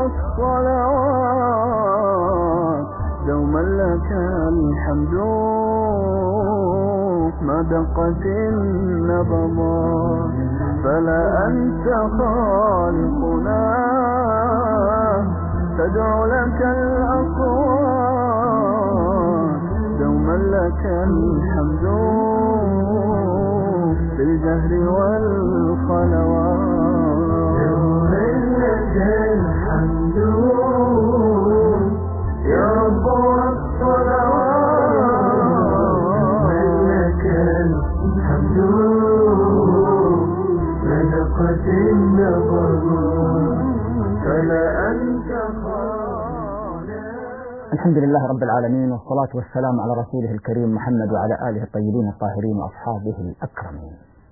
الصلوات دوما لك الحمد ما دقت النبضات فلا أنت خالقنا تدعو لك الأصوات دوما لك الحمد بالجهر والخلوات دوما لك الحمد يا رب والصلوات لك الحمد صدقة النظر فلا أنت خالق الحمد لله رب العالمين والصلاة والسلام على رسوله الكريم محمد وعلى آله الطيبين الطاهرين وأصحابه الأكرمين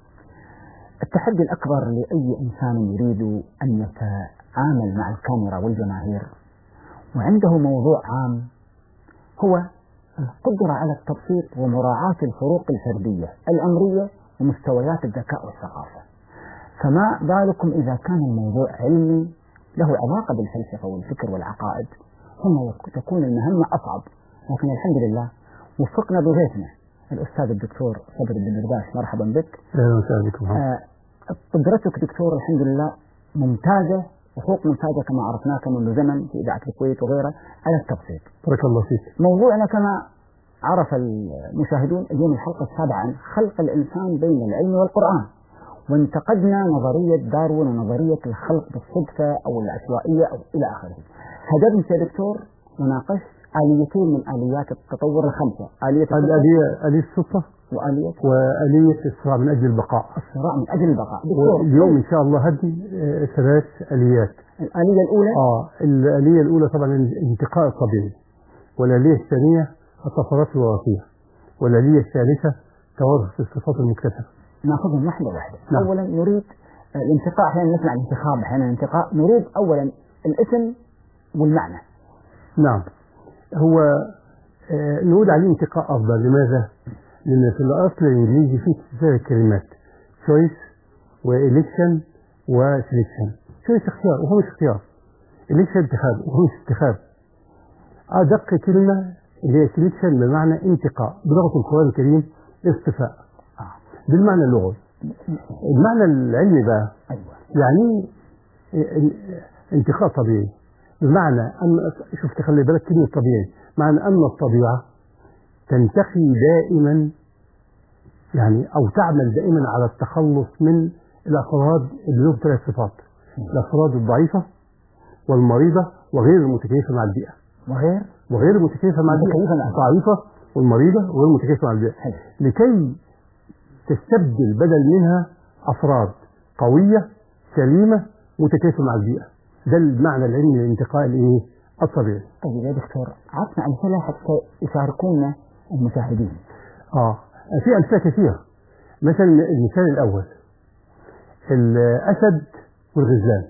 التحدي الأكبر لأي إنسان يريد أن يتعامل مع الكاميرا والجماهير وعنده موضوع عام هو القدرة على التبسيط ومراعاة الفروق الفردية العمرية ومستويات الذكاء والثقافة فما بالكم إذا كان الموضوع علمي له علاقة بالفلسفة والفكر والعقائد هنا تكون المهمة أصعب لكن الحمد لله وفقنا بضيفنا الأستاذ الدكتور صبري بن مرداش مرحبا بك اهلا وسهلا بكم آه، قدرتك دكتور الحمد لله ممتازة وفوق ممتازة كما عرفناك منذ زمن في إذاعة الكويت وغيرها على التبسيط بارك الله فيك موضوعنا كما عرف المشاهدون اليوم الحلقة السابعة عن خلق الإنسان بين العلم والقرآن وانتقدنا نظرية داروين ونظرية الخلق بالصدفة أو العشوائية أو إلى آخره هدفت يا دكتور وناقشت آليتين من آليات التطور الخمسة آلية الصدفة الآلية آلية الصدفة وآلية وآلية الصراع من أجل البقاء الصراع من أجل البقاء دكتور واليوم إن شاء الله هدي آه، ثلاث آليات الآلية الأولى آه الآلية الأولى طبعا الانتقاء الطبيعي والآلية الثانية الطفرات الوراثية والآلية الثالثة توارث الصفات المكتسبة ناخذهم واحدة واحدة نعم. أولا نريد آه، الانتقاء أحيانا نسمع الانتخاب أحيانا الانتقاء نريد أولا الاسم والمعنى نعم هو آه، نقول عليه انتقاء أفضل لماذا؟ لأن في الأصل الإنجليزي فيه ثلاث كلمات choice وإليكشن وسليكشن choice اختيار وهو مش اختيار إليكشن انتخاب وهو مش انتخاب أدق كلمة اللي هي سليكشن بمعنى انتقاء بلغة القرآن الكريم اصطفاء بالمعنى اللغوي المعنى العلمي بقى أيوة يعني إيه انتقاء طبيعي بمعنى أن شوف تخلي بالك كلمة طبيعي معنى أن الطبيعة تنتقي دائما يعني أو تعمل دائما على التخلص من الأفراد اللي لهم ثلاث صفات الأفراد الضعيفة والمريضة وغير المتكيفة مع البيئة وغير وغير المتكيفة مع البيئة المتكيفة مع البيئة. الضعيفة والمريضة وغير المتكيفة مع البيئة حلو. لكي تستبدل بدل منها أفراد قوية سليمة متكيفة مع البيئة ده المعنى العلمي للانتقاء الايه الطبيعي طيب يا دكتور عطنا أمثلة حتى يشاركونا المشاهدين اه في امثله كثيره مثلا المثال الاول الاسد والغزلان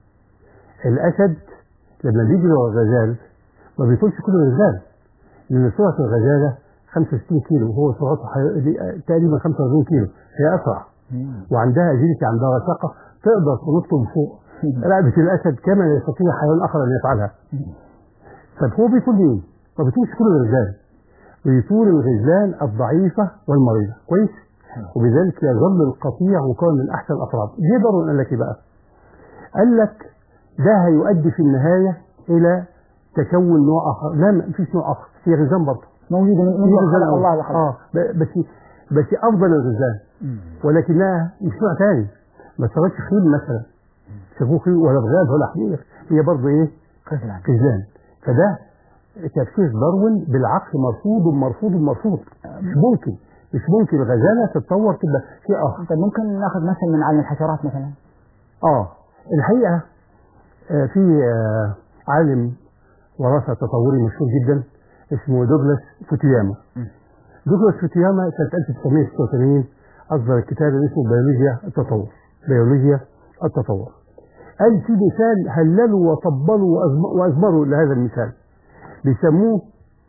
الاسد لما بيجري ورا الغزال ما بيطولش كل الغزال لان سرعه الغزاله 65 كيلو وهو سرعته حي... تقريبا 45 كيلو هي اسرع وعندها اجيلتي عندها رشاقه تقدر تنط من فوق رقبه الاسد كما يستطيع حيوان اخر ان يفعلها طب هو بيطول مين؟ ما بيطولش كل الغزال بيطول الغزلان الضعيفة والمريضة كويس وبذلك يظل القطيع مكون من أحسن الأفراد ليه ضروري قال لك إيه بقى قال لك ده هيؤدي في النهاية إلى تكون نوع آخر لا ما فيش نوع آخر في غزلان برضه موجودة من في من غزلان خلق الله لحظة اه ب- بس بس أفضل الغزلان ولكنها مش نوع ثاني ما صارتش خيل مثلا شافوه خيل ولا بغال ولا حمير هي برضه إيه غزلان خذلان فده تفسير داروين بالعقل مرفوض مرفوض مرفوض مش ممكن مش ممكن الغزاله تتطور تبقى شيء اخر طيب ممكن ناخذ مثل من عالم الحشرات مثلا اه الحقيقه آه في آه عالم وراثه تطوري مشهور جدا اسمه دوغلاس فوتياما دوغلاس فوتياما سنه 1986 اصدر الكتاب اللي اسمه بيولوجيا التطور بيولوجيا التطور قال في مثال هللوا وطبلوا وأزم- وازمروا لهذا المثال بيسموه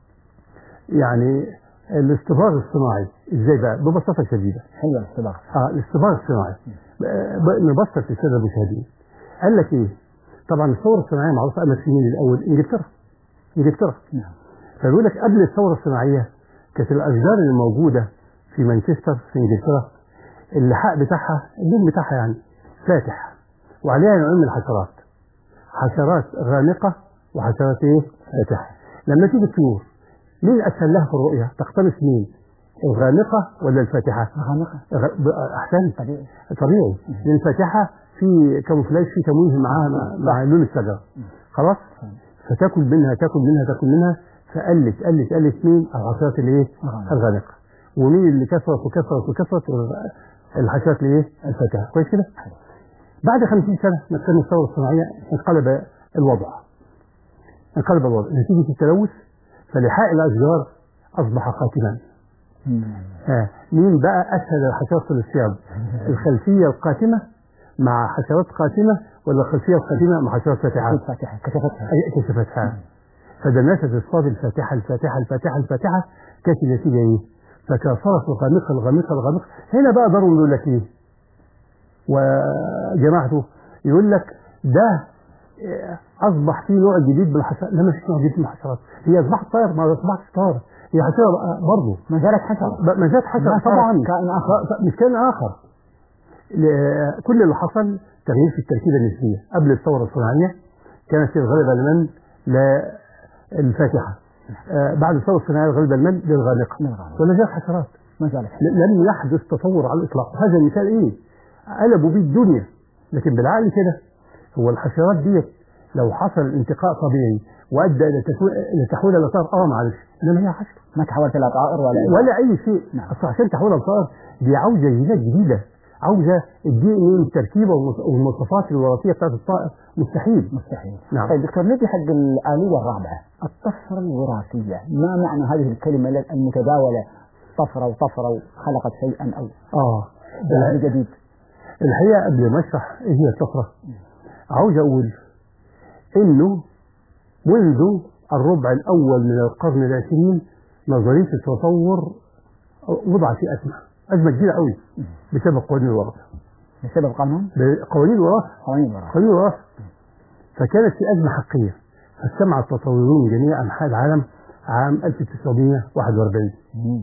يعني الاصطباغ الصناعي ازاي بقى ببساطه شديده حلوة الاصطباغ اه الاصطباغ الصناعي ب- ب- نبسط للساده المشاهدين قال لك ايه طبعا الثوره الصناعيه معروفه قامت في مين الاول؟ انجلترا انجلترا نعم فبيقول لك قبل الثوره الصناعيه كانت الاشجار اللي موجوده في مانشستر في انجلترا اللحاء بتاعها اللون بتاعها يعني فاتح وعليها نوعين من الحشرات حشرات غامقه وحشرات ايه؟ فاتحه لما تيجي الطيور مين اسهل لها في الرؤيه؟ تقتنص مين؟ الغامقه ولا الفاتحه؟ غامقة غ- ب- احسن طبيعي طبيعي لان الفاتحه في كاموفلاج في تمويه معاها مع, مع لون الشجره خلاص فتاكل منها تاكل منها تاكل منها فقلت قلت قلت مين الحشرات الايه الغامقة. الغامقه ومين اللي كثرت وكثرت وكثرت الحشرات الايه الفاتحه كويس كده بعد 50 سنه من كان الثوره الصناعيه انقلب الوضع انقلب الوضع نتيجه التلوث فلحاء الاشجار اصبح قاتما مم. آه. مين بقى اسهل الحشرات في الاصطياد الخلفيه القاتمه مع حشرات قاتمه ولا الخلفيه القاتمه مع حشرات فاتحه أكيد فاتحة كشفتها أي كشفتها فدنست تصطاد الفاتحه الفاتحه الفاتحه الفاتحه كانت النتيجه ايه؟ فكاثرت الغامقه الغامقه الغامقه هنا بقى ضروا يقول لك ايه؟ وجماعته يقول لك ده آه، اصبح في نوع جديد من الحشرات لا مش نوع جديد من الحشرات هي اصبحت طائر ما اصبحتش طائر هي حشره برضه ما زالت حشرة ما زالت حشرة ما صارت طبعا كائن آخر. ف- مش كائن آخر ل- كل اللي حصل تغيير في التركيبة النسبية قبل الثورة الصناعية كانت الغالبة لمن للفاتحة آه، بعد الثورة الصناعية الغالبة لمن للغامقة للغامقة. ولا زالت حشرات ما زالت ل- لم يحدث تطور على الإطلاق هذا مثال إيه قلبوا بيه الدنيا لكن بالعقل كده هو الحشرات ديت لو حصل انتقاء طبيعي وادى الى تكوين الى تحويل الى طائر اه معلش انما هي حشره ما تحولت إلى طائر ولا إلى ولا اي شيء نعم. اصل عشان تحولها لطائر دي عاوزه جينات جديده عاوزه الدي ان ايه التركيبه والمواص- والمواصفات الوراثيه بتاعت الطائر مستحيل مستحيل نعم. طيب دكتور نجي حق الآلية الرابعة الطفرة الوراثية ما معنى هذه الكلمة المتداولة طفرة وطفرة وخلقت شيئا أو اه شيء جديد الحقيقه قبل ما اشرح ايه هي الطفره عاوز اقول انه منذ الربع الاول من القرن العشرين نظريه التطور وضعت في ازمه ازمه كبيره قوي بسبب قوانين الوراثه بسبب قانون قوانين الوراثه قوانين الوراثة قانون الوراثة فكانت في أزمة حقية فاجتمع التطورون من جميع أنحاء العالم عام 1941 مم.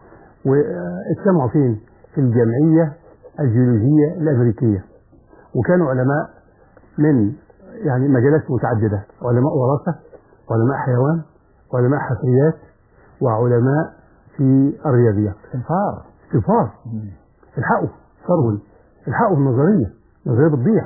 واجتمعوا فين؟ في الجمعية الجيولوجية الأمريكية وكانوا علماء من يعني مجالات متعددة علماء وراثة علماء حيوان علماء حفريات وعلماء في الرياضيات انفار كفار مم. الحقوا ثروي الحقوا النظريه النظريه بتضيع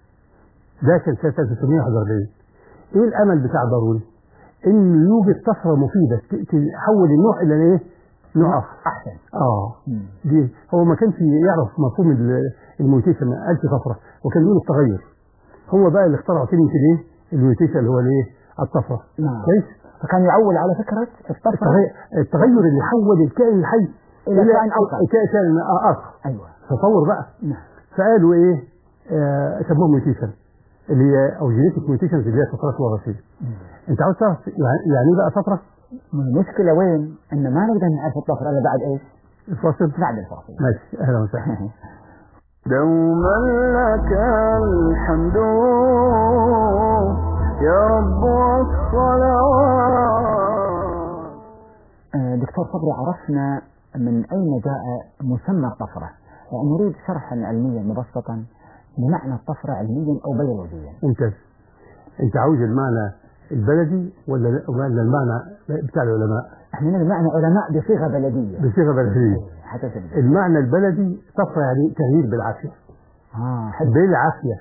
ده كان سنه 1941 ايه الامل بتاع داروين؟ انه يوجد طفره مفيده ت- تحول النوع الى ايه؟ نوع اخر أحسن اه مم. دي هو ما كانش يعرف مفهوم ال- الميوتيشن ما قالش طفره وكان يقول التغير هو بقى اللي اخترع كلمه الايه؟ الميوتيشن اللي هو الايه؟ الطفره نعم كويس؟ فكان يعول على فكرة الطفرة التغير, التغير اللي حول الكائن الحي إلى كائن آخر. كائن اخر أيوة تطور بقى نعم فقالوا ايه آه سموها ميوتيشن اللي هي او جينيتك ميوتيشنز اللي هي فترات وراثيه انت عاوز تعرف يعني يعني ايه بقى فتره المشكلة وين؟ إن ما نقدر نعرف الطفرة إلا بعد إيش؟ الفاصل بعد الفاصل ماشي اهلا وسهلا دوما لك الحمد يا رب والصلوات آه، دكتور صبري عرفنا من أين جاء مسمى الطفرة آه، نريد شرحا علميا مبسطا لمعنى الطفرة علميا أو بيولوجيا ممتاز انت عاوز المعنى البلدي ولا ولا المعنى بتاع العلماء احنا نريد معنى علماء بصيغة بلدية بصيغه بلديه حتى تبدأ المعنى البلدي طفره يعني تغيير بالعافيه آه حلو بالعافيه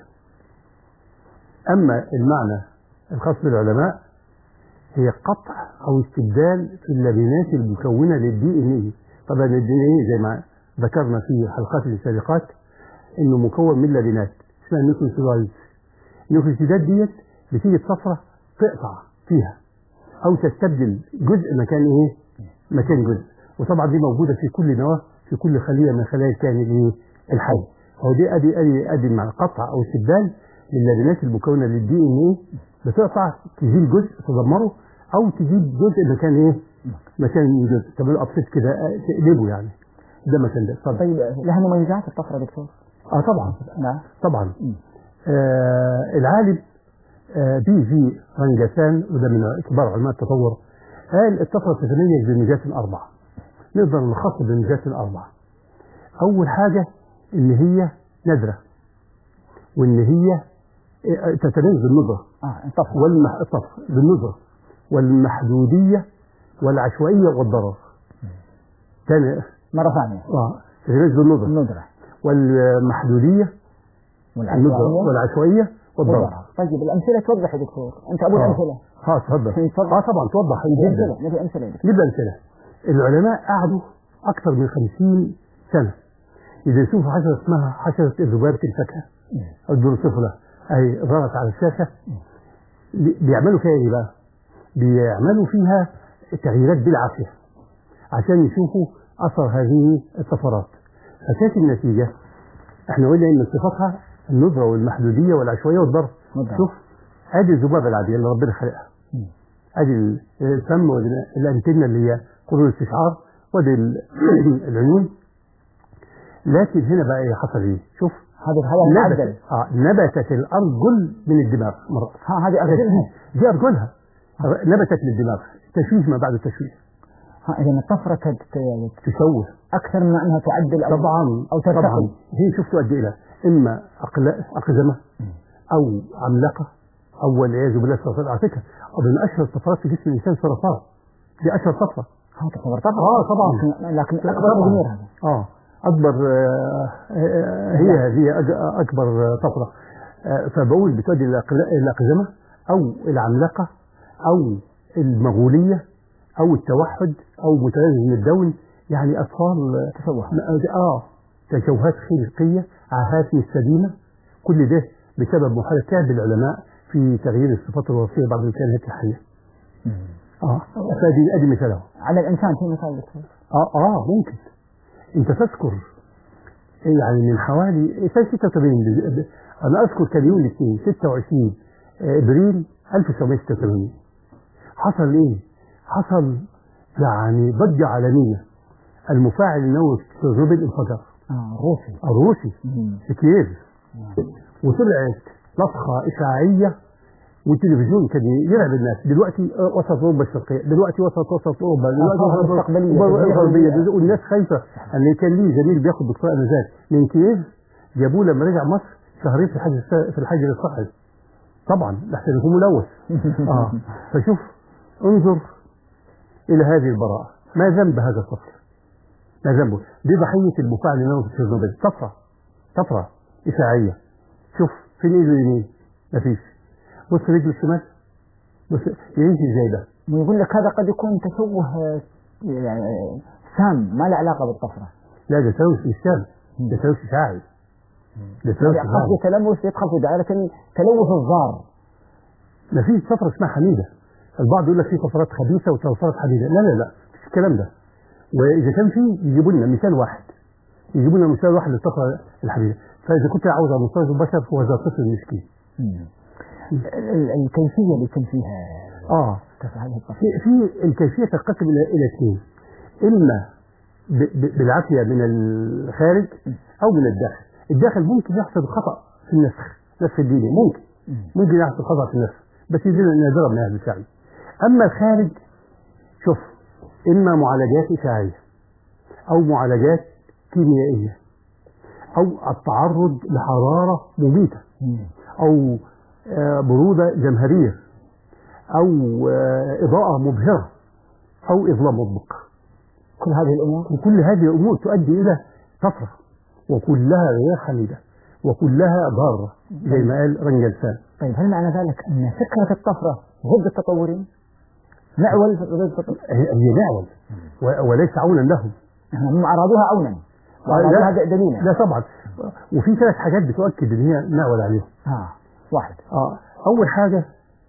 اما المعنى الخاص بالعلماء هي قطع او استبدال في اللبنات المكونه للدي ان ايه طبعا الدي ان ايه زي ما ذكرنا في الحلقات السابقات انه مكون من لبنات اسمها نيوكليوسيدايز النيوكليوسيدات ديت بتيجي الطفره تقطع فيها او تستبدل جزء مكان ايه مكان جزء وطبعا دي موجوده في كل نواه في كل خليه من خلايا الكائن الايه الحي هو دي ادي ادي ادي مع قطع او استبدال للبنات المكونه للدي ان ايه بتقطع تزيل جزء تدمره او تجيب جزء مكان ايه مكان جزء تعمله ابسط كده آه، تقلبه يعني ده مكان ده اتفضل طيب لها مميزات الطفرة دكتور؟ اه طبعا نعم طبعا مم. آه العالم آه، بي في رنجسان وده من كبار علماء التطور قال الطفرة تتميز بالميزات الأربعة نقدر نلخصها بالميزات الأربعة أول حاجة إن هي نادرة وإن هي آه، تتميز بالندرة اه انطفى والمح... الطفر بالندرة والمحدودية والعشوائية والضرر تاني مرة ثانية اه تتميز بالندرة الندرة والمحدودية الندرة والعشوائية والعشوائية والضرر والضرر طيب الأمثلة توضح يا دكتور أنت أبو آه. الأمثلة اه تفضل اتفضل. اه طبعا توضح جدا أمثلة نبي أمثلة يا دكتور نبدا امثله العلماء قعدوا اكثر من 50 سنه يدرسون في حشره اسمها حشره الذبابه الفاكهه او الدروسوفلا اي ظهرت على الشاشه بي- بيعملوا فيها ايه بقى؟ بيعملوا فيها تغييرات بالعافيه عشان يشوفوا اثر هذه الطفرات فكانت النتيجه احنا قلنا ان صفاتها الندره والمحدوديه والعشوائيه والضرب نعم. شوف ادي الذبابه العاديه اللي ربنا خلقها مم. ادي ال- الفم والانتنه اللي هي قرون الاستشعار وادي ال- العيون لكن هنا بقى ايه حصل ايه؟ شوف هذا هذا معدل نبتت اه نبتت الارجل من الدماغ مرة ها هذه أرجلها دي ارجلها نبتت للدماغ تشويه ما بعد التشويه ها إذا الطفرة كانت ت- تشوه أكثر من أنها تعدل أو طبعا أو ترتقي. طبعا هي شفتوا قد ايه لها؟ اما أقل- اقزمه او عملاقه او والعياذ بالله سرطان على فكره من اشهر الطفرات في جسم الانسان سرطان دي اشهر طفره ها تعتبر طفرة اه طبعا لكن, لكن لا، أكبر طبعاً. تدمير هذا اه اكبر آه، آه، هي هذه أج- اكبر آه، طفره آه، فبقول بتؤدي الى أقل- الى الاقزمه او العملاقه او المغوليه او التوحد او متلازم الدون يعني اطفال آه، تشوه اه تشوهات خلقيه عاهات مستديمه كل ده بسبب محاولة تعب العلماء في تغيير الصفات الوراثيه بعض الكائنات الحيه. اه فدي ادي مثال اهو. على الإنسان في مثال دكتور اه اه ممكن انت تذكر يعني من حوالي سنه 86 ب- ب- انا اذكر كان يوم الاثنين 26 ابريل 1986 حصل ايه؟ حصل يعني ضجه عالميه المفاعل النووي في تشيرنوبل انفجر آه روسي الروسي مم. في كييف وطلعت لطخه اشعاعيه والتلفزيون كان يرعب الناس دلوقتي وسط اوروبا الشرقيه دلوقتي وسط وسط اوروبا دلوقتي آثار وسط مستقبلية، أوروبا تدمير الغربيه البيئة. والناس خايفه ان كان لي زميل بياخد دكتوراه انذاك من كييف جابوه لما رجع مصر شهرين في الحجر الس- في الحجر الصحي طبعا لحسن يكون ملوث اه فشوف انظر الى هذه البراءه ما ذنب هذا الطفل ما ذنبه دي ضحيه المفاعل النووي في تشيرنوبل طفره طفره اشعاعيه شوف فين ايده اليمين مفيش بص رجله الشمال بص يعيش ازاي ده ويقول لك هذا قد يكون تشوه آه، يعني سام ما له علاقة بالطفرة لا ده تلوث مش سام ده تلوث اشعاعي ده تلوث يعني قصدي اشعاعي تلوث يدخل في دائرة التلوث الضار مفيش طفره اسمها حميده البعض يقول لك في طفرات خبيثه وطفرات حميده لا لا لا مش الكلام ده واذا كان في يجيبوا لنا مثال واحد يجيبوا لنا مثال واحد للطفره الحميده فاذا كنت عاوز على مستوى البشر فهو ذا الطفل المسكين ال- ال- الكيفية اللي كان فيها اه طفل هذه الطفرة في في الكيفيه تنقسم الى الى اثنين اما ب- ب- بالعافيه من الخارج او من الداخل الداخل ممكن يحصل خطا في النسخ نسخ الديني ممكن ممكن يحصل خطا في النسخ بس دي نادره من هذا الشعب اما الخارج شوف اما معالجات اشعاعيه او معالجات كيميائيه او التعرض لحراره مميته او آه، بروده جمهريه او آه، اضاءه مبهره او اظلام مطبق كل هذه الأمور وكل هذه الامور تؤدي الى طفره وكلها غير حميده وكلها ضاره زي ما قال رنجلسان طيب هل معنى ذلك أن فكرة الطفرة ضد التطورين؟ معول ضد التطور هي هي معول و- وليس عونا لهم هم أرادوها عونا وأرادوها لا, دليلا لا طبعا وفي ثلاث حاجات بتؤكد ان هي معول عليهم ها واحد اه اول حاجه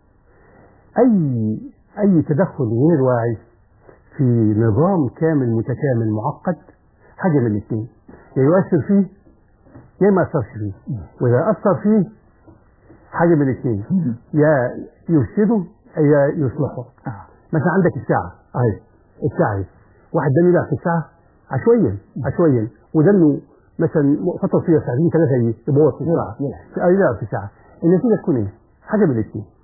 اي اي تدخل غير واعي في نظام كامل متكامل معقد حاجه من الاثنين يا يؤثر فيه يا ما ياثرش فيه واذا اثر فيه حاجه من الاثنين يا يفسده يا يصلحه آه. مثلا عندك الساعه اهي الساعه اهي واحد ده يلعب في الساعه عشوائيا عشوائيا وده انه مثلا فتره فيها ساعتين ثلاثه يبوظ في الساعه يلعب يلعب أو يلعب في ساعة النتيجة تكون إيه؟ حاجة من الاثنين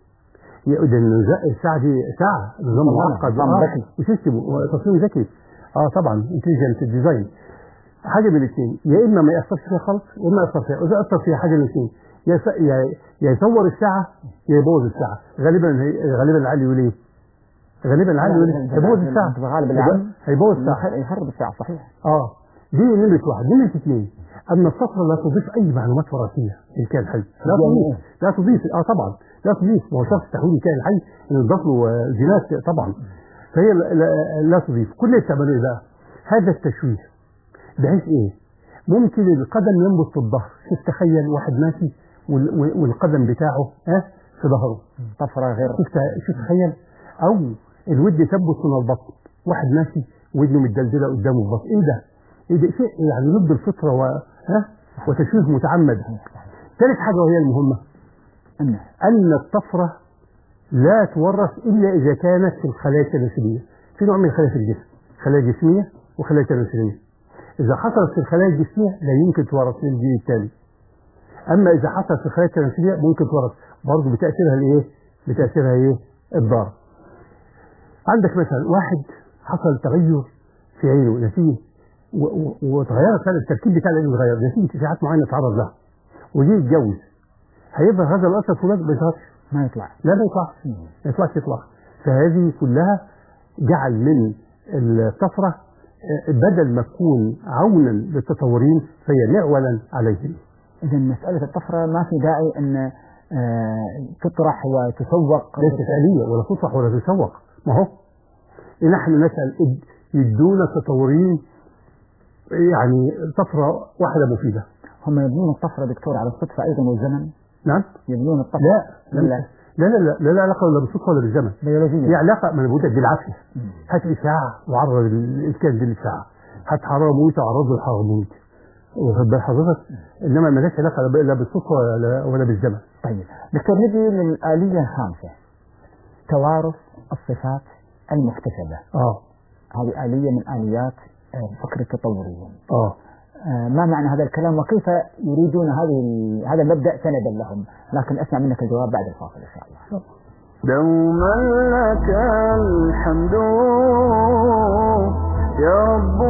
يا- ده النظام- الساعه دي ساعه نظام طبعاً، معقد نظام آه، ذكي. وسيستم وتصميم ذكي اه طبعا انتليجنت ديزاين حاجه من الاثنين يا اما ما ياثرش فيها خالص يا اما ياثر فيها واذا اثر فيها حاجه من الاثنين يا س- يا يا يصور الساعه يا يبوظ الساعه غالبا هي غالبا العقل يقول ايه؟ غالبا العقل يقول إيه؟ هيبوظ الساعه غالب العام هيبوظ الساعه يخرب- يخرب الساعة صحيح اه دي نمرة واحد نمرة اثنين أن الصفرة لا تضيف أي معلومات وراثية للكائن الحي لا يعني تضيف لا تضيف اه طبعا لا تضيف ما هو شرط تحويل الكائن الحي إن يضاف له آه، جينات طبعا فهي لا, لا, لا تضيف كل اللي بتعمله إيه بقى؟ هذا التشويه بحيث إيه؟ ممكن القدم ينبت في الظهر شوف تخيل واحد ماشي وال- وال- والقدم بتاعه ها في ظهره طفرة غير شوف شوف تخيل او الود تنبت من البطن واحد ماشي ودنه متدلدله قدامه في البطن ايه ده؟ ايه ده شيء يعني ضد الفطره و ها وتشويه متعمد ثالث حاجه وهي المهمه أنه ان الطفره لا تورث الا اذا كانت في الخلايا التناسليه في نوع من الخلايا في الجسم خلايا جسميه وخلايا تناسليه اذا حصلت في الخلايا الجسميه لا يمكن تورث للجيل التالي اما اذا حصلت في الخلايا التناسليه ممكن تورث برضه بتاثيرها الايه بتاثيرها ايه الضار عندك مثلا واحد حصل تغير في عينه نتيجه و- و- وتغيرت هذا التركيب بتاع العين اتغير نتيجه اشاعات معينه تعرض لها وجي يتجوز هيظهر هذا الاثر في الولد ما يظهرش ما يطلع لا ما يطلعش ما يطلعش يطلع فهذه كلها جعل من الطفرة آه، بدل ما تكون عونا للتطورين فهي معولا عليهم إذا مسألة الطفرة ما في داعي أن آه، تطرح وتسوق ليست آلية ولا تطرح ولا تسوق ما هو نحن نسأل إد- يدونا تطورين يعني طفرة واحدة مفيدة هم يبنون الطفرة دكتور على الصدفة أيضا والزمن نعم يبنون الطفرة لا لا لا. لا لا لا لا, لا علاقة ولا بالصدفة ولا بالزمن هي بيولوجيا علاقة ما انا بقول لك بالعافية هات إشعاع وعرض الإسكان دي الإشعاع هات حرارة مويتة وعرض له حرارة مويتة واخد بال حضرتك إنما مالهاش علاقة لا ب- لا بالصدفة ولا ولا بالزمن طيب دكتور نجي للآلية الخامسة توارث الصفات المكتسبة اه هذه آلية من آليات آه، فكر التطوريين اه آه، ما معنى هذا الكلام وكيف يريدون هذه ال- هذا المبدأ سندا لهم لكن أسمع منك الجواب بعد الفاصل إن شاء الله دوما لك الحمد يا رب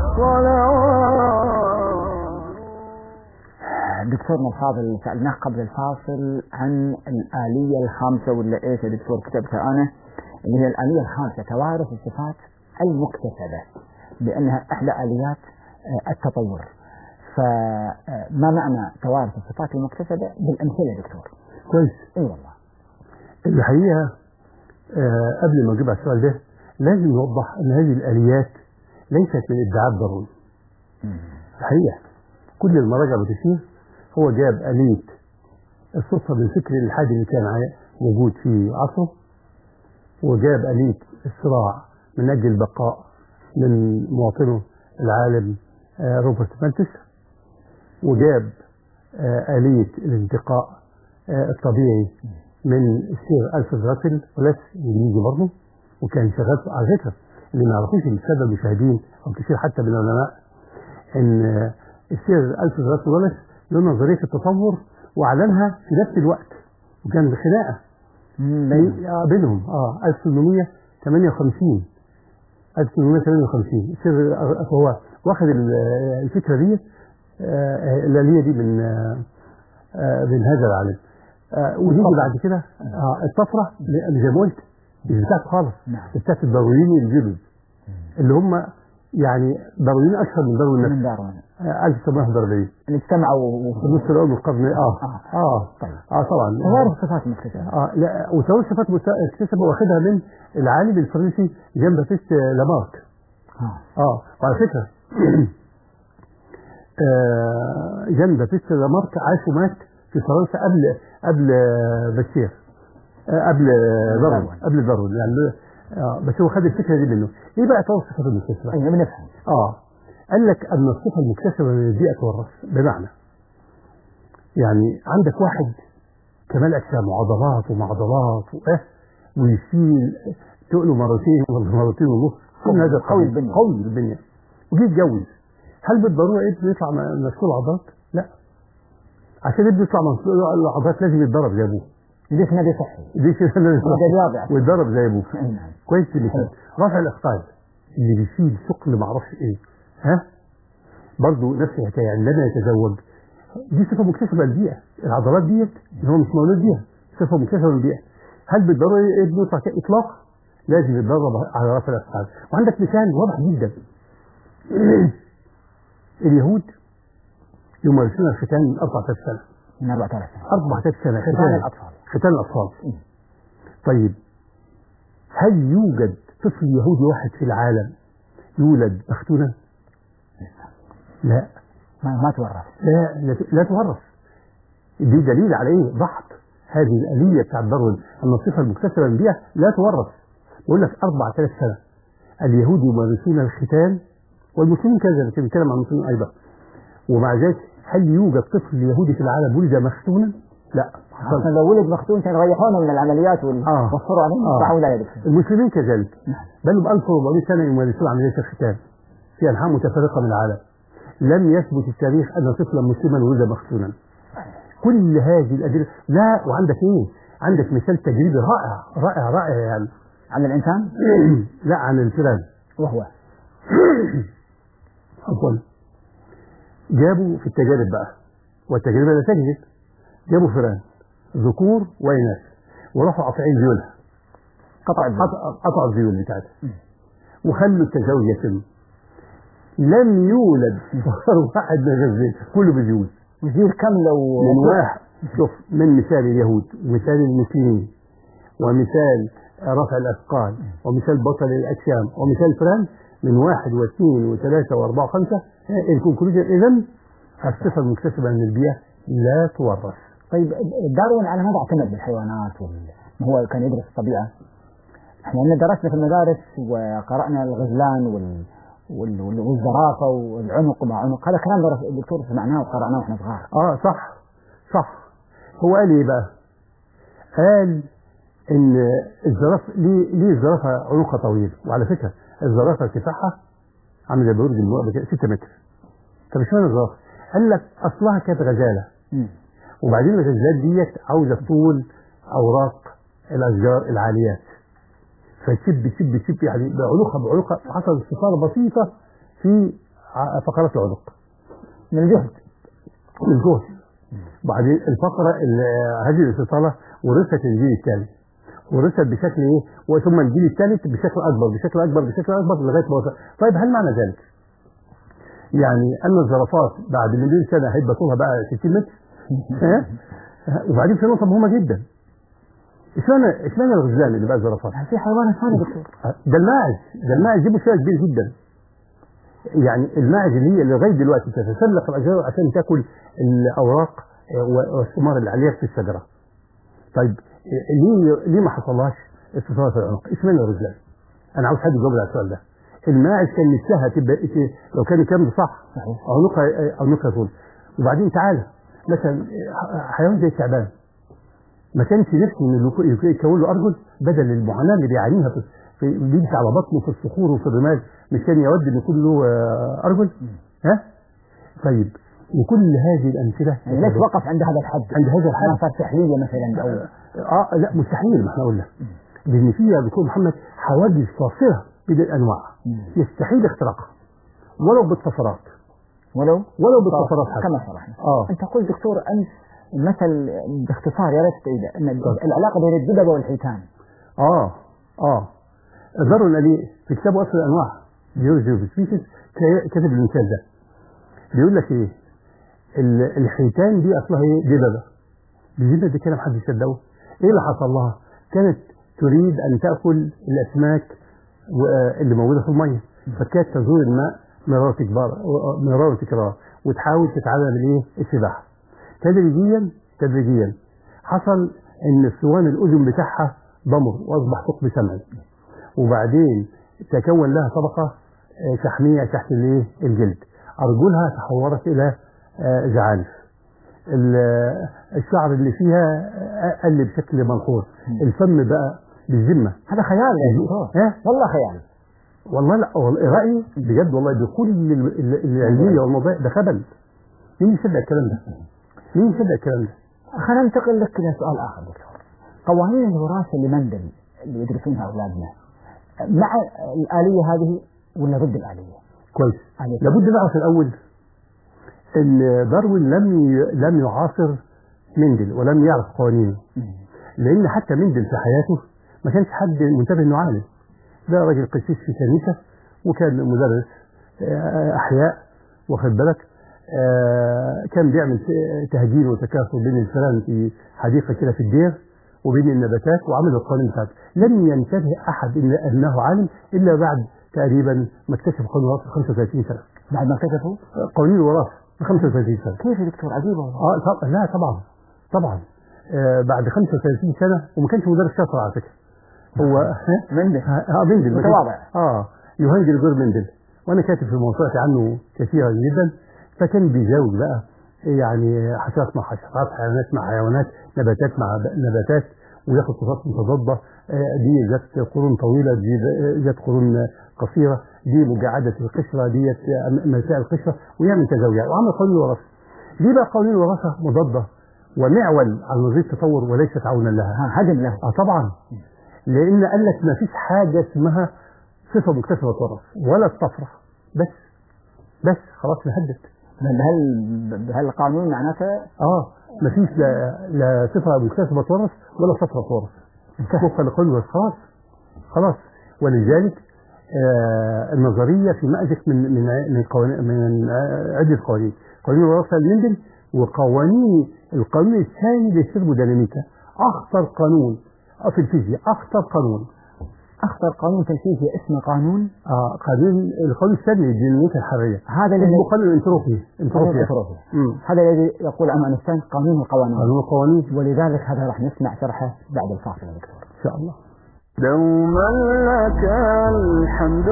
والصلوات دكتورنا الفاضل سألناه قبل الفاصل عن الآلية الخامسة ولا إيش يا دكتور كتبتها أنا اللي هي الآلية الخامسة توارث الصفات المكتسبة بأنها إحدى آليات آه، التطور فما معنى توارث الصفات المكتسبة بالأمثلة يا دكتور كويس اي والله الحقيقة آه قبل ما أجيب على السؤال ده لازم نوضح أن هذه الآليات ليست من ادعاء ضروري الحقيقة كل المراجع بتشير هو جاب آلية الصدفة من فكر الإلحاد اللي كان عا- موجود في عصره وجاب آلية الصراع من أجل البقاء من مواطنه العالم آه روبرت مالتس وجاب آه آلية الانتقاء آه الطبيعي من السير ألفريد راسل ولس إنجليزي برضه وكان شغال في- على فكرة اللي ما يعرفوش اللي السادة المشاهدين أو كثير حتى من العلماء إن آه، السير ألفريد راسل ولس له نظرية التطور وأعلنها في نفس الوقت وكان خناقة بين- آه، بينهم اه 1858 1858 السير هو واخد ال- الفكرة دي آه، الآلية دي من آه، آه، من هذا العالم آه، ونيجي بعد كده آه، الطفرة اللي زي ما قلت مش بتاعت خالص نعم. بتاعت الدارويني الجدد اللي هم يعني داروين اشهر من داروين من نفسه دارون آه، 1941 اللي اجتمعوا في النص الاول من القرن اه آه. اه طيب. اه طبعا توارث الصفات المكتسبة اه لا وتوارث صفات مست- اكتسب واخدها من العالم الفرنسي جان باتيست لامارك آه. اه وعلى فكره آه، جان باتيست لامارك عاش ومات في فرنسا قبل قبل آه، بشير آه، قبل آه، داروين داروين. قبل داروين يعني آه بس هو خد الفكره دي منه ايه بقى توارث الصفات المكتسبه؟ أيوة بنفهم اه قال لك ان الصفه المكتسبه من البيئه تورث بمعنى يعني عندك واحد كمال اجسام وعضلات ومعضلات واه ويشيل تقله مرتين ولا مرتين ونص كل قوي- هذا قوي القبيل. البنية. قوي البنيه وجي يتجوز هل بالضروره ابنه يطلع م- مسؤول عضلات؟ لا عشان ابنه يطلع مسؤول العضلات لازم يتدرب زي ابوه جيش نبي صحي دي كده اللي هذا رياضي ويتدرب زي ابوه أي نعم كويس اللي كده رفع الاثقال اللي بيشيل ثقل ما اعرفش ايه ها برضه نفس الحكايه عندما يتزوج دي صفه مكتسبه للبيئه العضلات ديت اللي هو مش مولود بيها صفه مكتسبه من البيئه هل بالضروره ابنه يطلع كده؟ اطلاق لازم يتدرب على رفع الاثقال وعندك مثال واضح جدا اليهود يمارسون الختان من 14 سنه من 4000 سنة 14 سنه ختان الأطفال ختان الاطفال مم. طيب هل يوجد طفل يهودي واحد في العالم يولد مختونا؟ لا ما, ما تورث لا لا, لا تورث دي دليل على ايه؟ ضحك هذه الآلية بتاع داروين أن الصفة المكتسبة من البيئة لا تورث بقول لك 4000 سنة اليهود يمارسون الختان والمسلمين كذلك بنتكلم عن المسلمين أيضا ومع ذلك هل يوجد طفل يهودي في العالم ولد مختونا؟ لا أصلا لو ولد مختون كانوا يريحونه من العمليات وال- آه. والصورة عليهم آه. يصبحوا لا يدرسون المسلمين كذلك نعم. بل ب 1400 سنة يمارسون عملية الختان في أنحاء متفرقة من العالم لم يثبت التاريخ أن طفلا مسلما ولد مختونا كل هذه الأدلة لا وعندك إيه؟ عندك مثال تجريبي رائع رائع رائع يعني عن الإنسان لا عن الفئران وهو عفوا جابوا في التجارب بقى والتجربة لا تكذب جابوا فئران ذكور وإناث وراحوا قاطعين ذيولها قطع الذنب. قطع قطع الذيول بتاعتها وخلوا التزاوج يتم لم يولد صغار واحد من غير ذيل كله بذيول وزير كاملة و... من واحد شوف من مثال اليهود ومثال المسلمين ومثال رفع الأثقال ومثال بطل الأجسام ومثال فران من واحد واثنين وثلاثة وأربعة وخمسة الكونكلوجن إذا الصفة المكتسبة من البيئة لا تورث طيب داروين على ماذا اعتمد بالحيوانات وال... ما هو كان يدرس الطبيعة احنا عندنا درسنا في المدارس وقرأنا الغزلان وال... وال... وال- والزرافة والعنق مع عنق هذا كلام درس الدكتور سمعناه وقرأناه واحنا صغار اه صح صح هو قال ايه بقى قال ان الزرافه ليه ليه الزرافه عنقها طويل وعلى فكره الزرافه ارتفاعها عامل زي برج المؤبه كده 6 متر طب اشمعنى الزرافه؟ قال لك اصلها كانت غزاله مم. وبعدين الغزالات ديت عاوزه طول اوراق الاشجار العاليات فتشب تشب تشب يعني بعنقها بعنقها حصل استثاره بسيطه في ع- فقرات العنق من الجهد الجهد وبعدين الفقره ال- هذه الاستطاله ورثت الجيل الثالث ورثت بشكل ايه وثم الجيل الثالث بشكل اكبر بشكل اكبر بشكل اكبر لغايه ما وصل طيب هل معنى ذلك يعني ان الزرافات بعد مليون سنه هيبقى طولها بقى 60 متر ها؟ وبعدين في نقطه مهمه جدا اشمعنى اشمعنى الغزلان اللي بقى زرافات في حيوان ثاني دكتور ده الماعز ده الماعز دي مشكله كبيره جدا يعني الماعز اللي هي لغايه دلوقتي تتسلق الاشجار عشان تاكل الاوراق و- والثمار اللي عليها في الشجره. طيب ليه ليه ما حصلهاش استثمار في العنق؟ اشمعنى الرجلان؟ انا عاوز حد يجاوب على السؤال ده. الماعز كان نفسها تبقى ت- لو كان الكلام ده صح صحيح عنقها عنقها طول. وبعدين تعالى مثلا حيوان زي التعبان ما كانش نفسه انه يكو- يكون له ارجل بدل المعاناه اللي بيعانيها في في بيمشي على بطنه في الصخور وفي الرمال مش كان يود ان يكون له آه، ارجل ها طيب وكل هذه الامثله يعني ليش وقف عند هذا الحد عند هذا الحد؟ ما صار تحليلية مثلا أو اه لا مستحيل ما احنا قلنا لان في يا دكتور محمد حواجز فاصله بين الانواع يستحيل اختراقها ولو بالطفرات ولو ولو بالطفرات حتى كما شرحنا اه أنت قلت دكتور أمس مثل باختصار يا ريت تعيده أن العلاقة بين الدببة والحيتان اه اه دارون علي في كتابه اصل الانواع بيولوجي اوف سبيشيز كاتب المثال ده بيقول لك ايه ال- الحيتان دي اصلها ايه دببه الدببه دي كلام حد يصدقه ايه اللي حصل لها كانت تريد ان تاكل الاسماك و- اللي موجوده في الميه فكانت تزور الماء مرار تكبار مرار وتكرار وتحاول تتعلم الايه السباحه تدريجيا تدريجيا حصل ان اسوان الاذن بتاعها ضمر واصبح ثقب سمعي وبعدين تكون لها طبقه آه، شحميه تحت الايه الجلد ارجلها تحورت الى آه، زعانف ال- الشعر اللي فيها آه، قل بشكل ملحوظ الفم بقى بالذمه هذا خيال يا دكتور ها والله خيال والله لا والله رايي بجد والله بكل ال- ال- العلميه والموضوع ده خبل مين يصدق الكلام ده؟ مين يصدق الكلام ده؟ خلينا ننتقل لك إلى سؤال آخر دكتور قوانين الوراثة لمندل اللي يدرسونها أولادنا مع الآلية هذه ولا ضد الآلية؟ كويس آلية لابد نعرف الاول ان داروين لم ي- لم يعاصر مندل ولم يعرف قوانينه مم. لان حتى مندل في حياته ما كانش حد منتبه انه عالم ده راجل قسيس في كنيسه وكان مدرس آه، احياء واخد بالك آه، كان بيعمل تهجين وتكاثر بين الفئران في حديقه كده في الدير وبين النباتات وعمل القوانين بتاعته لم ينتبه احد إن انه عالم الا بعد تقريبا ما اكتشف قانون الوراثه 35 سنه بعد ما اكتشفوا قوانين الوراثه ب 35 سنه كيف يا دكتور عجيبة والله اه طب لا طبعا طبعا آه بعد 35 سنه وما كانش مدرس شاطر على فكره هو مندل اه مندل ما كانش- متواضع. اه يهنجل غير مندل وانا كاتب في موسوعتي عنه كثيرا جدا فكان بيزاوج بقى يعني حشرات مع حشرات حيوانات مع حيوانات نباتات مع ب- نباتات وياخد صفات متضادة آه، دي ذات قرون طويلة دي ذات قرون قصيرة دي مجعدة القشرة ديت مساء القشرة ويعمل تزاوية وعمل قوانين الوراثة دي بقى قوانين الوراثة مضادة ومعول على نظرية التطور وليست عونا لها ها هدم له اه طبعا لان قال لك ما فيش حاجه اسمها صفه مكتسبه تورث ولا الطفره بس بس خلاص نهدت بهال بهالقانون معناته اه ما فيش لا, لا صفه مكتسبه تورث ولا صفره تورث وفقا لقانون خلاص خلاص ولذلك آه النظريه في مأزق من من من قوانين من آه، عده قوانين قوانين الوراثه المندل وقوانين القانون الثاني للثيرموديناميكا اخطر قانون آه، في الفيزياء اخطر قانون أخطر قانون في الفيزياء اسمه قانون آه قانون القانون الثاني للديناميكا الحراريه هذا الذي اسمه قانون الانتروبي قانون انتروبيا الأتروفيا. مم. هذا الذي يقول عنه أينشتاين قانون القوانين قانون القوانين ولذلك هذا راح نسمع شرحه بعد الفاصل يا دكتور ان شاء الله دوما لك الحمد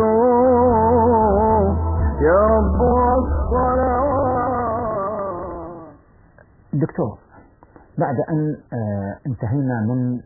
يا رب والصلوات دكتور بعد أن آه، انتهينا من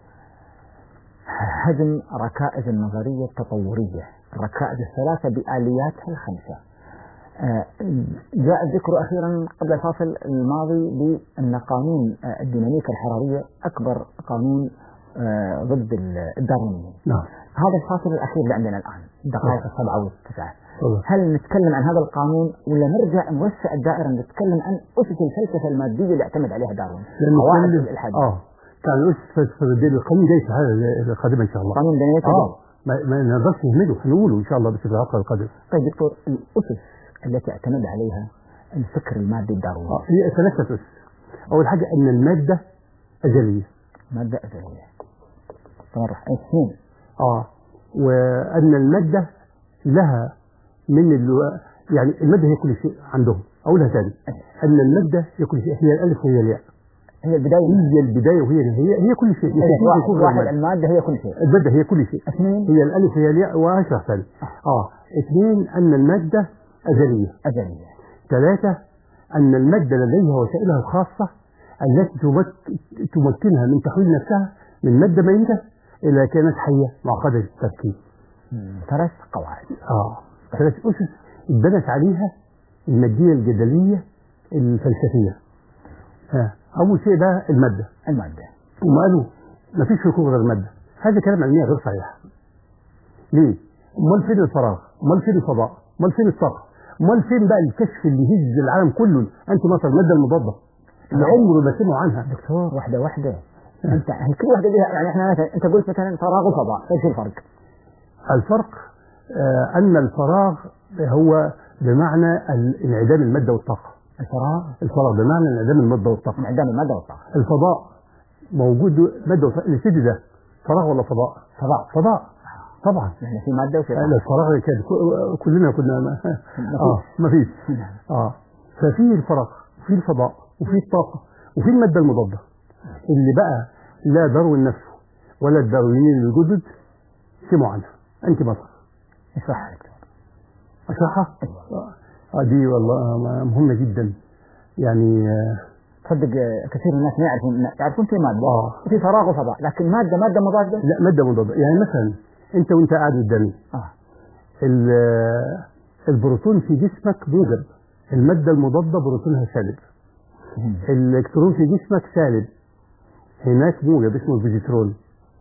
هدم ركائز النظرية التطورية الركائز الثلاثة بآلياتها الخمسة آه، جاء الذكر أخيرا قبل الفاصل الماضي بأن قانون آه، الديناميكا الحرارية أكبر قانون آه، ضد الداروينية نعم هذا الفاصل الأخير اللي عندنا الآن دقائق السبعة والتسعة تفضل. هل نتكلم عن هذا القانون ولا نرجع نوسع الدائرة نتكلم عن أسس الفلسفة المادية اللي اعتمد عليها داروين لأن قواعد كل- الإلحاد اه كان رئيس فلسفه الدين القانون جاي في هذا القادمه ان شاء الله قانون ديناميكا اه ما, ما نقدرش نهمله هنقوله ان شاء الله بس في العقد القادم طيب دكتور الأسس التي اعتمد عليها الفكر المادي الدارويني اه هي ثلاثه اسس اول حاجه ان الماده ازليه مادة أزلية صرح اثنين اه وان الماده لها من الو... يعني الماده هي كل شيء عندهم اقولها ثاني ان الماده هي كل شيء هي الالف وهي الياء هي البداية هي البدايه وهي النهايه هي كل شيء يستحيل واحد, يكون غير واحد المادة. المادة هي كل شيء الماده هي كل شيء اثنين هي الالف هي الياء واشرح ثاني اه اثنين ان الماده ازليه أزلية ثلاثه ان الماده لديها وسائلها الخاصه التي تمك- تمكنها من تحويل نفسها من ماده ميته الى كائنات حيه معقده التركيب مم. ثلاث قواعد اه ثلاث اسس اتبنت عليها الماديه الجدليه الفلسفيه ها اول شيء بقى الماده المادة هم قالوا ما فيش ركوب غير الماده هذا كلام علمي غير صحيح ليه امال فين الفراغ امال فين الفضاء امال فين الطاقه امال فين بقى الكشف اللي يهز العالم كله انت مثلا الماده المضاده اللي عمره ما سمعوا عنها دكتور واحدة واحدة أنت هي كل واحدة لها يعني احنا مثلا أنت قلت مثلا فراغ وفضاء ايش الفرق؟ الفرق آه ان الفراغ هو بمعنى ال- انعدام الماده والطاقه الفراغ الفراغ بمعنى انعدام الماده والطاقه انعدام المادة والطاقة الفضاء موجود ماده وطاقه الاستدي ده فراغ ولا فضاء؟ فضاء فضاء طبعا يعني في مادة وفي لا طاقة الفراغ كان كل- كلنا كنا ما اه ما فيش اه ففي الفراغ وفي الفضاء وفي الطاقه وفي الماده المضاده اللي بقى لا داروين نفسه ولا الداروينيين الجدد سمعوا عنها انت مصر اشرحها يا دكتور اشرحها اه دي والله مهمه جدا يعني آه تصدق آه، كثير من الناس ما يعرفون يعرفون في مادة آه. في فراغ وفضاء لكن مادة مادة مضادة لا ماده مضاده يعني مثلا انت وانت قاعد قدامي اه ال- آه، البروتون في جسمك موجب الماده المضاده بروتونها سالب الالكترون في جسمك سالب هناك موجب اسمه الفيزيترون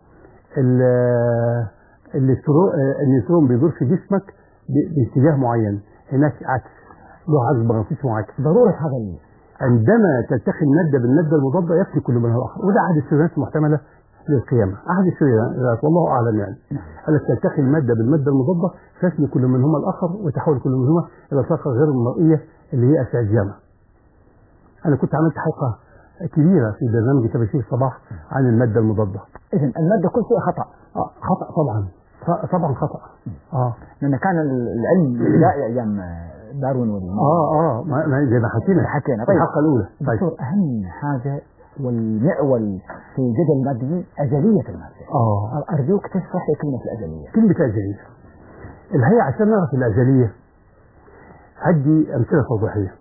ال- الاسترو- النيوترون بيدور في جسمك ب- باتجاه معين هناك عكس له عكس مغناطيسي وعكس ضرورة هذا ال- عندما تلتقي المادة بالمادة المضادة يفني كل منها الآخر وده أحد السيناريوهات المحتملة للقيامة أحد السيناريوهات والله أعلم يعني أن تلتقي المادة بالمادة المضادة تفني كل منهما الآخر وتحول كل منهما إلى طاقة غير المرئية اللي هي أشعة جامعة أنا كنت عملت حلقة كبيرة في برنامج تبشير الصباح عن المادة المضادة إذن المادة كل شيء خطأ آه خطأ طبعا ط- طبعا خطأ آه لأن كان العلم بدائي أيام داروين وال آه آه ما ما- زي ما حكينا حكينا في طيب الحلقة الأولى طيب دكتور أهم حاجة والمعول في جدل الماديين أزلية المادة آه أرجوك تشرح لي كلمة الأزلية كلمة أزلية الهيئة عشان نعرف الأزلية هدي أمثلة توضيحية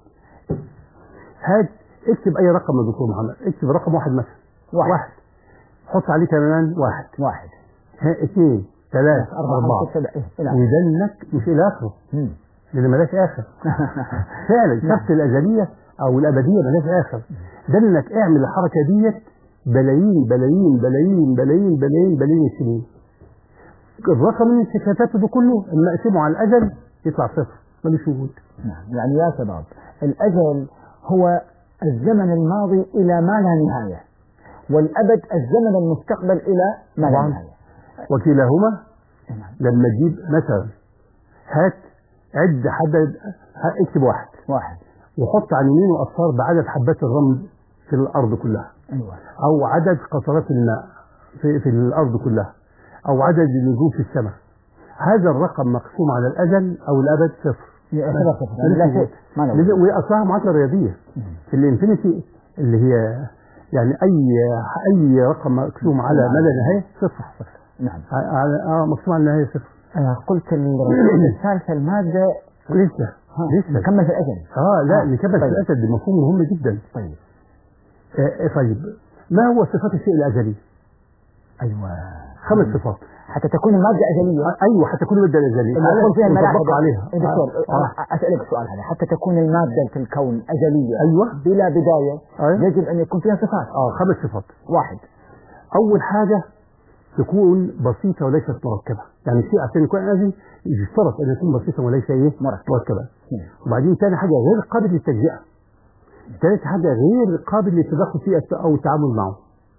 هات اكتب أي رقم يا دكتور محمد اكتب رقم واحد مثلا واحد واحد حط عليه كمان واحد واحد ها اثنين ثلاثة أربعة أربعة خمسة سبعة إيه إلى ويدلك مش إلى آخره مم. لأن ملاش آخر فعلا شرط الأزلية أو الأبدية ملاش آخر ده إنك اعمل الحركة ديت بلايين بلايين بلايين بلايين بلايين بلايين السنين الرقم اللي انت كتبته ده كله اما اقسمه على الأجل يطلع صفر ملوش وجود نعم يعني يا شباب الأجل هو الزمن الماضي إلى ما لا نهاية والأبد الزمن المستقبل إلى ما لا طبعاً. نهاية وكلاهما نعم. لما تجيب مثلا هات عد حدد ها- اكتب واحد واحد وحط عن يمينه أصفار بعدد حبات الرمل في الأرض كلها أيوة أو عدد قطرات الماء في, في الأرض كلها أو عدد النجوم في السماء هذا الرقم مقسوم على الأجل أو الأبد صفر يا خلاص يعني لا شيء ما له لذا- وهي أصلها معادلة رياضية في الانفينيتي اللي هي يعني أي أي رقم مقسوم على ما لا نهاية صفر نعم على آه مقسوم على النهاية صفر أنا قلت الرسول الثالثة المادة لسه ها، لسه نكمل في الأجل اه لا آه، نكمل في طيب. الأسد دي مفهوم مهم جدا طيب آه آه، طيب ما هو صفات الشيء الأزلي؟ أيوة خمس صفات حتى تكون المادة أزلية آه، أيوه حتى كل مادة أزلية اللي يقول فيها الملاحدة ونطبق عليها إيه دكتور آه. آه. أنا أسألك سؤال هذا حتى تكون المادة في الكون أزلية أيوه بلا بداية أيوه يجب أن يكون فيها صفات اه خمس صفات واحد أول حاجة تكون بسيطة وليست مركبة يعني الشيء عشان يكون أزلي يشترط أن يكون بسيطا وليس إيه مركب. مركبة اثنين. وبعدين تاني حاجة غير قابل للتجزئة ثالث حاجة غير قابل للتدخل فيه أو التعامل معه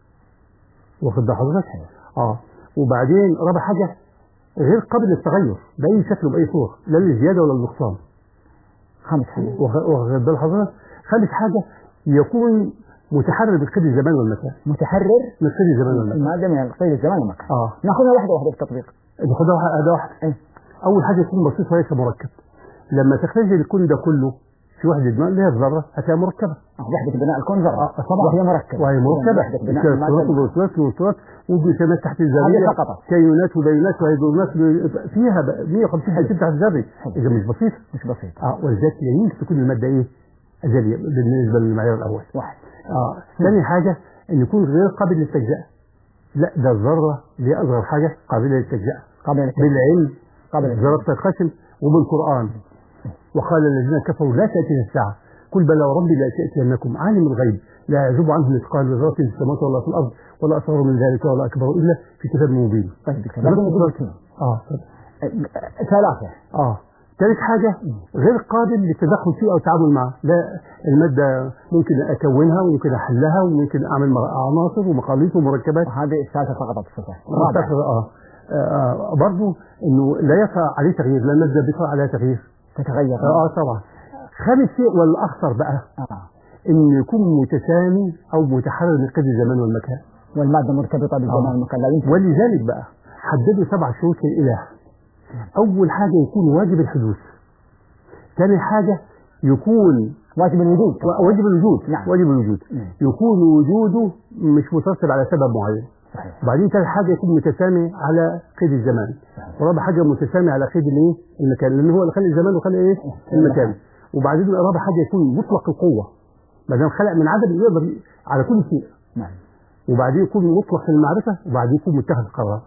واخد بال حضرتك؟ اه وبعدين رابع حاجة غير قابل للتغير بأي شكل وبأي صورة لا للزيادة ولا للنقصان خامس حاجة واخد واخد بال حضرتك؟ خامس حاجة يكون متحرر من قيد الزمان والمكان متحرر من قيد الزمان والمكان المادة من قيد الزمان والمكان اه ناخذها واحدة واحدة في التطبيق ناخدها واحد هذا واحد إيه. أول حاجة يكون بسيط وليس مركب لما تختزل الكون ده كله في وحدة دماء اللي هي الذرة هتلاقيها مركبة آه، وحدة بناء الكون ذرة آه، طبعا. وهي مركبة وهي مركبة وحدة بناء الكترونات المادة وبروتونات وإلكترونات وبيسمات تحت الذرية هذه فقط. كيونات وديونات وهيدرونات فيها بقى 150 حديث تحت الذري إذا مش بسيطة مش بسيط اه ولذلك لا يمكن تكون المادة إيه أزلية بالنسبة للمعيار الأول واحد اه ثاني حاجة إن يكون غير قابل للتجزئة لا ده الذرة اللي هي أصغر حاجة قابلة للتجزئة قبل التكليف. بالعلم قبل الذرة بتنقسم وبالقرآن وقال الذين كفروا لا تأتينا الساعة قل بلى وربي لا تأتينكم عالم الغيب لا يعزب عنه مثقال ذرة في السماوات ولا في الأرض ولا أصغر من ذلك ولا أكبر إلا في كتاب مبين طيب دكتور لازم نقول اثنين. اه آه، ثلاثة اه ثالث حاجة غير قابل للتدخل فيه أو التعامل معه لا المادة ممكن أكونها وممكن أحلها وممكن أعمل مر- عناصر ومخاليط ومركبات وهذه الثالثة فقط الصفة آه. رابعة آه. آه. برضه إنه لا يقع عليه تغيير لا المادة بيقع عليها تغيير تتغير اه طبعا خامس شيء والاخطر بقى آه. انه يكون متسامي او متحرر من قيد الزمان والمكان والمادة مرتبطة بالزمان آه. والمكان لا يمكن ولذلك بقى حددوا سبع شروط للاله اول حاجه يكون واجب الحدوث ثاني حاجه يكون واجب الوجود و- واجب الوجود نعم. واجب الوجود نعم. يكون وجوده مش مترتب على سبب معين صحيح وبعدين ثالث حاجه يكون متسامي على قيد الزمان صحيح. ورابع حاجه متسامي على قيد الايه المكان لان هو اللي خلق الزمان وخلق ايه المكان وبعدين رابع حاجه يكون مطلق القوه ما دام خلق من عدم يقدر ي- على كل شيء نعم وبعدين يكون مطلق المعرفه وبعدين يكون متخذ قرار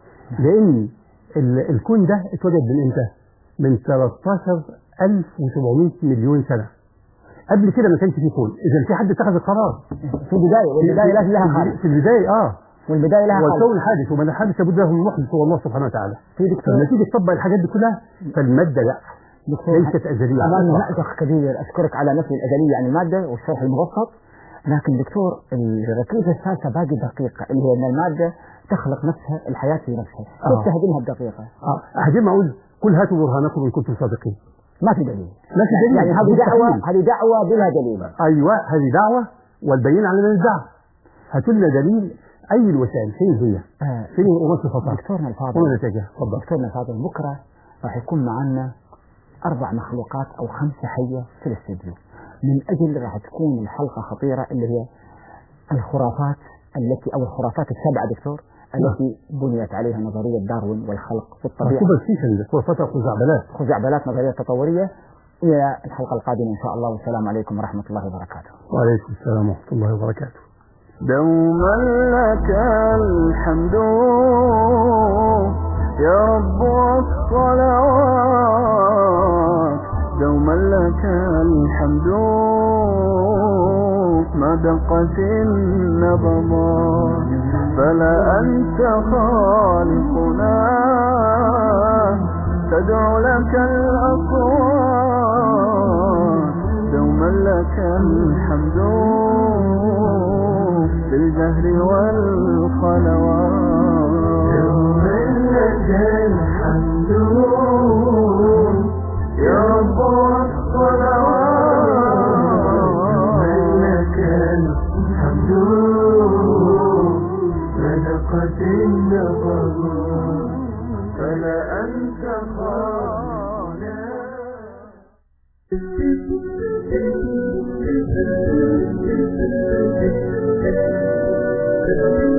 لان ال- الكون ده اتوجد من امتى؟ من 13700 مليون سنه قبل كده ما كانش فيه كون اذا في حد اتخذ القرار في البداية والبداية لازم لها خالق في البدايه اه والبداية لها خالق والكون حادث ومن حادث لابد له من محدث هو الله سبحانه وتعالى في دكتور فلما تيجي تطبق الحاجات دي كلها فالماده لا دكتور ليست ازليه على أمام الإطلاق. مأزق كبير أشكرك على نفي الأزلية عن المادة والشرح المبسط لكن دكتور الركيزة الثالثة باقي دقيقة اللي هي أن المادة تخلق نفسها الحياة في نفسها كيف آه. تهدمها بدقيقة اه هجي ما اقول قل هاتوا برهانكم ان كنتم صادقين ما في دليل ما في دليل. يعني هذه دعوة مستحيل. هذه دعوة بلا دليل ايوه هذه دعوه والبينه على من الدعوه هاتوا لنا دليل اي الوسائل فين هي؟ آه. فين الامور الخطا؟ دكتورنا الفاضل وما نتائجها؟ تفضل دكتورنا الفاضل بكرة راح يكون معنا أربع مخلوقات أو خمسة حية في الاستديو من أجل راح تكون الحلقة خطيرة اللي هي الخرافات التي أو الخرافات السبعة دكتور التي بنيت عليها نظرية داروين والخلق في الطبيعة مكتوبه فيها الخرافات الخزعبلات خزعبلات نظرية تطورية إلى الحلقة القادمة إن شاء الله والسلام عليكم ورحمة الله وبركاته وعليكم السلام ورحمه الله وبركاته دوما لك الحمد يا رب والصلوات دوما لك الحمد ما دقت النبضات فلا أنت خالقنا تدعو لك الأصوات دوما لك الحمد بالجهر والخلوات دوما لك الحمد يا رب والصلوات لك الحمد صدقت النبضات فلا أنت خالق